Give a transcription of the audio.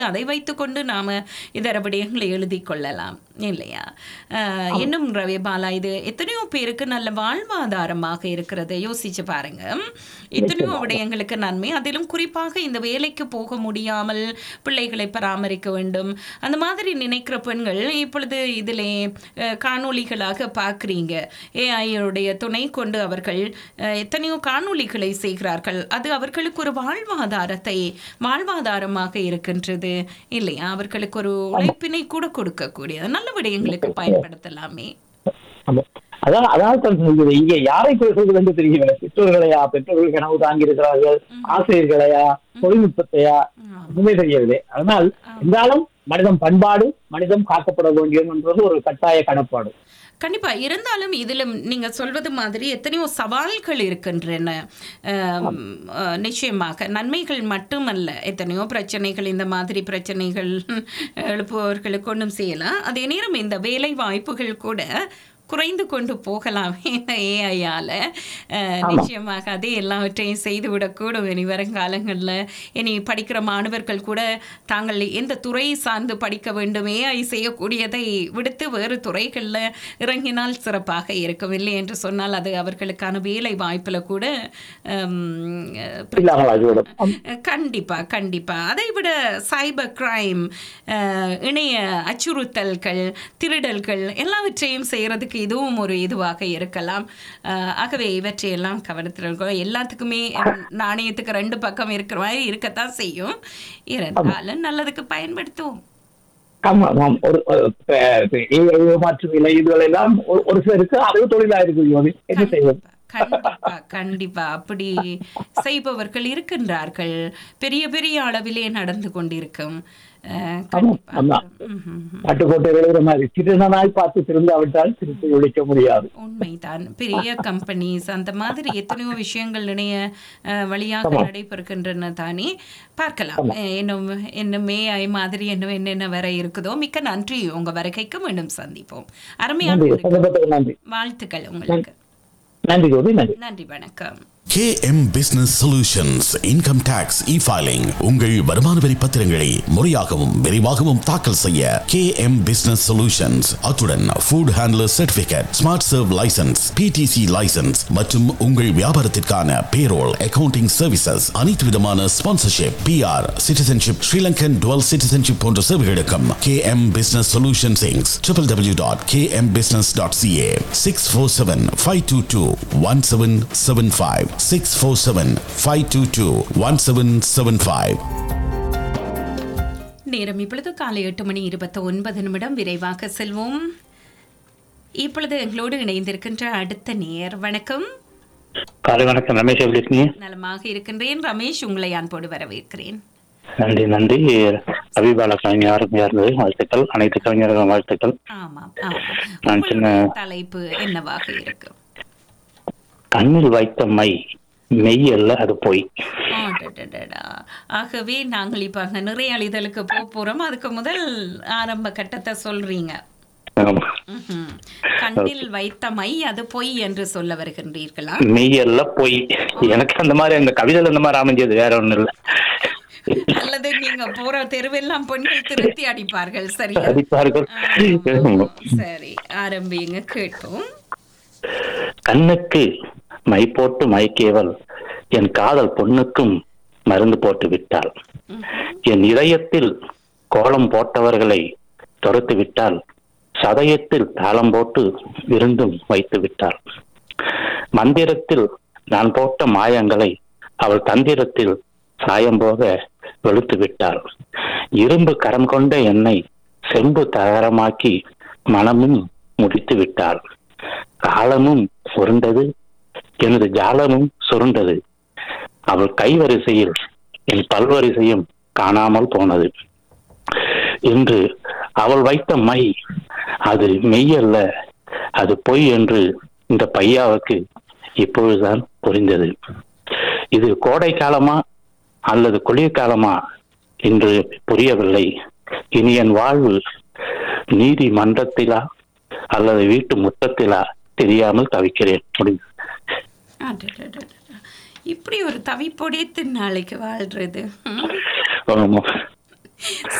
அதை வைத்துக்கொண்டு நாம இதர விடயங்களை எழுதி கொள்ளலாம் இல்லையா அஹ், இன்னும் ரவி பாலா இது எத்தனையோ பேருக்கு நல்ல வாழ்வாதாரமாக இருக்கிறது யோசிச்சு பாருங்க எத்தனையோ விடயங்களுக்கு நன்மை அதிலும் குறிப்பாக இந்த வேலைக்கு போக முடியாமல் பிள்ளைகளை பராமரிக்க வேண்டும் அந்த மாதிரி நினைக்கிற பெண்கள் இப்பொழுது இதிலே அஹ், காணொளிகளாக பார்க்குறீங்க ஏஐயுடைய துணை கொண்டு அவர்கள் அஹ், எத்தனையோ காணொளிகளை செய்கிறார்கள் அது அவர்களுக்கு ஒரு வாழ்வாதாரத்தை வாழ்வாதாரமாக இருக்கின்றது இல்லையா அவர்களுக்கு ஒரு உழைப்பினை கூட கொடுக்கக்கூடியது நல்ல விடயங்களுக்கு பயன்படுத்தலாமே ஆமா. அதான் அதான் தான் சொல்கிறது இங்கே யாரை பேசுவது என்று தெரியவில்லை பெற்றோர்களையா பெற்றோர்கள் கனவு தாங்கி இருக்கிறார்கள் ஆசிரியர்களையா தொழில்நுட்பத்தையா ஒன்றுமே தெரியவில்லை அதனால் இருந்தாலும் மனிதம் பண்பாடு மனிதம் காக்கப்பட வேண்டும் என்பது ஒரு கட்டாய கடப்பாடு கண்டிப்பா இருந்தாலும் இதுல நீங்க சொல்வது மாதிரி எத்தனையோ சவால்கள் இருக்கின்றன ஆம், அஹ், நிச்சயமாக நன்மைகள் மட்டுமல்ல எத்தனையோ பிரச்சனைகள் இந்த மாதிரி பிரச்சனைகள் எழுப்புபவர்களுக்கு ஒன்றும் செய்யலாம் அதே நேரம் இந்த வேலை வாய்ப்புகள் கூட குறைந்து கொண்டு போகலாம் ஏஐயால் நிச்சயமாக அதே எல்லாவற்றையும் செய்துவிடக்கூடும் இனி வருங்காலங்களில் இனி படிக்கிற மாணவர்கள் கூட தாங்கள் எந்த துறை சார்ந்து படிக்க வேண்டும் ஏஐ செய்யக்கூடியதை விடுத்து வேறு துறைகளில் இறங்கினால் சிறப்பாக இருக்கும் இல்லை என்று சொன்னால் அது அவர்களுக்கான வேலை வாய்ப்பில் கூட ஹம், இல்லாமல் ஆகிவிடும் ஆம். கண்டிப்பா கண்டிப்பா அதை விட சைபர் கிரைம் இணைய அச்சுறுத்தல்கள் திருடல்கள் எல்லாவற்றையும் செய்யறதுக்கு இதுவும் ஒரு இதுவாக இருக்கலாம் அஹ், ஆகவே இவற்றையெல்லாம் கவனத்தில் இருக்கணும் எல்லாத்துக்குமே நாணயத்துக்கு ரெண்டு பக்கம் இருக்கிற மாதிரி இருக்கத்தான் செய்யும் இருந்தாலும் நல்லதுக்கு பயன்படுத்துவோம் ஆமா ஆமாம் ஒரு ஒரு, அஹ், ஏ- ஏமாற்று விலை இதுகள் எல்லாம் ஒரு- ஒரு சிலருக்கு அது தொழிலா இருக்கு என்ன செய்வது கண்டிப்பா கண்டிப்பா அப்படி செய்பவர்கள் இருக்கின்றார்கள் பெரிய பெரிய அளவிலே நடந்து கொண்டிருக்கும் அஹ், கண்டிப்பா ஆமா. ம்ஹும். பட்டுக்கோட்டை விளையிற மாதிரி திருநனாய் பார்த்து திருந்தாவிட்டால் திருப்பி ஒழிக்க முடியாது உண்மைதான் பெரிய கம்பெனிஸ் அந்த மாதிரி எத்தனையோ விஷயங்கள் இணைய அஹ், வழியாக நடைபெறுகின்றன தானே பார்க்கலாம் அஹ், இன்னும் இன்னும் மேஐ மாதிரி இன்னும் என்னென்ன வர இருக்குதோ மிக்க நன்றி உங்க வருகைக்கு மீண்டும் சந்திப்போம் அருமையான நன்றி ஒரு சந்தர்ப்பத்துக்கு நன்றி வாழ்த்துக்கள் உங்களுக்கு நன்றி ஜோதி நன்றி நன்றி வணக்கம் KM Business Solutions Income Tax E-Filing உங்கள் வருமான வரி பத்திரங்களை முறையாகவும் விரைவாகவும் தாக்கல் செய்ய KM Business Solutions அத்துடன் Food Handler Certificate Smart Serve License PTC License மற்றும் உங்கள் வியாபாரத்திற்கான Payroll Accounting Services அனைத்து விதமான Sponsorship PR Citizenship Sri Lankan Dual Citizenship போன்ற சேவைகளுக்கும் KM Business Solutions Inc. www.kmbusiness.ca 647-522-1775 647-522-1775 நேரம் இப்பொழுது காலை எட்டு மணி இருபத்தி ஒன்பது நிமிடம் விரைவாக செல்வோம் இப்பொழுது எங்களோடு இணைந்திருக்கின்ற அடுத்த நேர் வணக்கம் காலை வணக்கம் ரமேஷ் எப்படி இருக்கீங்க நலமாக இருக்கின்றேன் ரமேஷ் உங்களை அன்போடு வரவேற்கிறேன் நன்றி நன்றி அபிபால கவிஞர் இருந்தது வாழ்த்துக்கள் அனைத்து கவிஞர்களும் வாழ்த்துக்கள் ஆமாம் ஆமாம் நான் சின்ன- உங்களுடைய தலைப்பு என்னவாக இருக்கும் கண்ணில் வைத்த மை மெய் அல்ல அது பொய் ஆடடடடா. ஆகவே நாங்கள் இப்ப அங்க நிறைய அழிதலுக்கு போக போறோம் அதுக்கு முதல் ஆரம்ப கட்டத்தை சொல்றீங்க ஆமா. ம்ஹும். கண்ணில் வைத்த மை அது பொய் என்று சொல்ல வருகின்றீர்களா மெய் அல்ல பொய் எனக்கு அந்த மாதிரி அந்த கவிதையில இந்த மாதிரி அமைஞ்சது வேற ஒண்ணும் இல்ல அல்லது நீங்க போற தெருவெல்லாம் பெண்கள் திருத்தி அடிப்பார்கள் சரியா அடிப்பார்கள் ஆ, சரி ஆரம்பிங்க கேட்போம் கண்ணுக்கு மை போட்டு மயக்கியவள் என் காதல் பொண்ணுக்கும் மருந்து போட்டு விட்டாள் என் இதயத்தில் கோலம் போட்டவர்களை துரத்து விட்டால் சதயத்தில் தாளம் போட்டு விருந்தும் வைத்து விட்டாள் மந்திரத்தில் நான் போட்ட மாயங்களை அவள் தந்திரத்தில் சாயம் போக வெளுத்து விட்டாள் இரும்பு கரம் கொண்ட என்னை செம்பு தகரமாக்கி மனமும் முடித்து விட்டாள் காலமும் சுருண்டது எனது ஜாலமும் சுருண்டது அவள் கைவரிசையில் என் பல்வரிசையும் காணாமல் போனது என்று அவள் வைத்த மை அது மெய்யல்ல அது பொய் என்று இந்த பையாவுக்கு இப்பொழுதுதான் புரிந்தது இது கோடை காலமா அல்லது குளிர்காலமா என்று புரியவில்லை இனி என் வாழ்வு நீதிமன்றத்திலா அல்லது வீட்டு முற்றத்திலா தெரியாமல் தவிக்கிறேன் முடியும் அடடடடடா. இப்படி ஒரு தவிப்பொடித்து நாளைக்கு வாழ்றது ம். ஆமா.